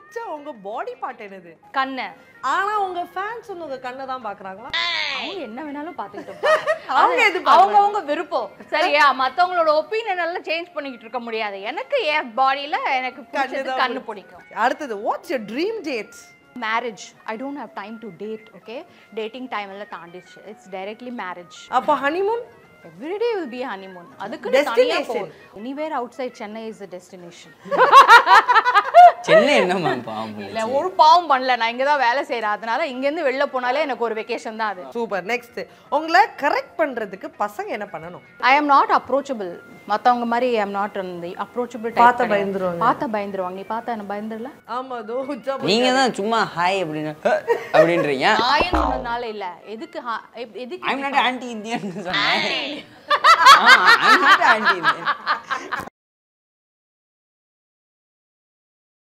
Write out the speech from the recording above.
பிடிச்ச உங்க body part என்னது கண்ணு ஆனா உங்க ஃபேன்ஸ் உங்க கண்ணை தான் பாக்குறாங்களா அவங்க என்ன வேணாலும் பாத்துக்கிட்டோம் அவங்க எது அவங்க அவங்க விருப்பம் சரியா மத்தவங்களோட ஒப்பீனியன் எல்லாம் சேஞ்ச் பண்ணிக்கிட்டு இருக்க முடியாது எனக்கு என் பாடியில எனக்கு பிடிச்சது தான் கண்ணு பிடிக்கும் அடுத்தது what's your dream dates marriage I don't have time to date okay dating time எல்லாம் தாண்டிச்சு இட்ஸ் டைரக்ட்லி மேரேஜ் அப்போ honeymoon every day will be honeymoon அதுக்கு தனியா Destination. போ anywhere outside Chennai is the destination Chennai என்ன மேம் பாம்பு இல்ல ஒரு பாவம் பண்ணல நான் இங்க தான் வேலை செய்றேன் அதனால இங்க இருந்து வெளில போனாலே எனக்கு ஒரு வெக்கேஷன் தான் அது சூப்பர் நெக்ஸ்ட் உங்களை கரெக்ட் பண்றதுக்கு பசங்க என்ன பண்ணணும் ஐ அம் நாட் அப்ரோச்சபிள் மத்தவங்க மாதிரி ஐ அம் நாட் அந்த அப்ரோச்சபிள் பார்த்தா பயந்துருவாங்க. பார்த்தா பயந்துருவாங்க நீ பார்த்தா என்ன பயந்துடல ஆமா தோ உச்சா நீங்க தான் சும்மா ஹாய் அப்படின்னு "ஹ" அப்படின்றீங்க நாயன் சொன்னதுனால இல்ல எதுக்கு ஹா- எப்- எதுக்கு ஐம் நாட் ஆன்டி இந்தியன் சொன்னேன் ஐம் நாட் ஆன்டி இந்தியன்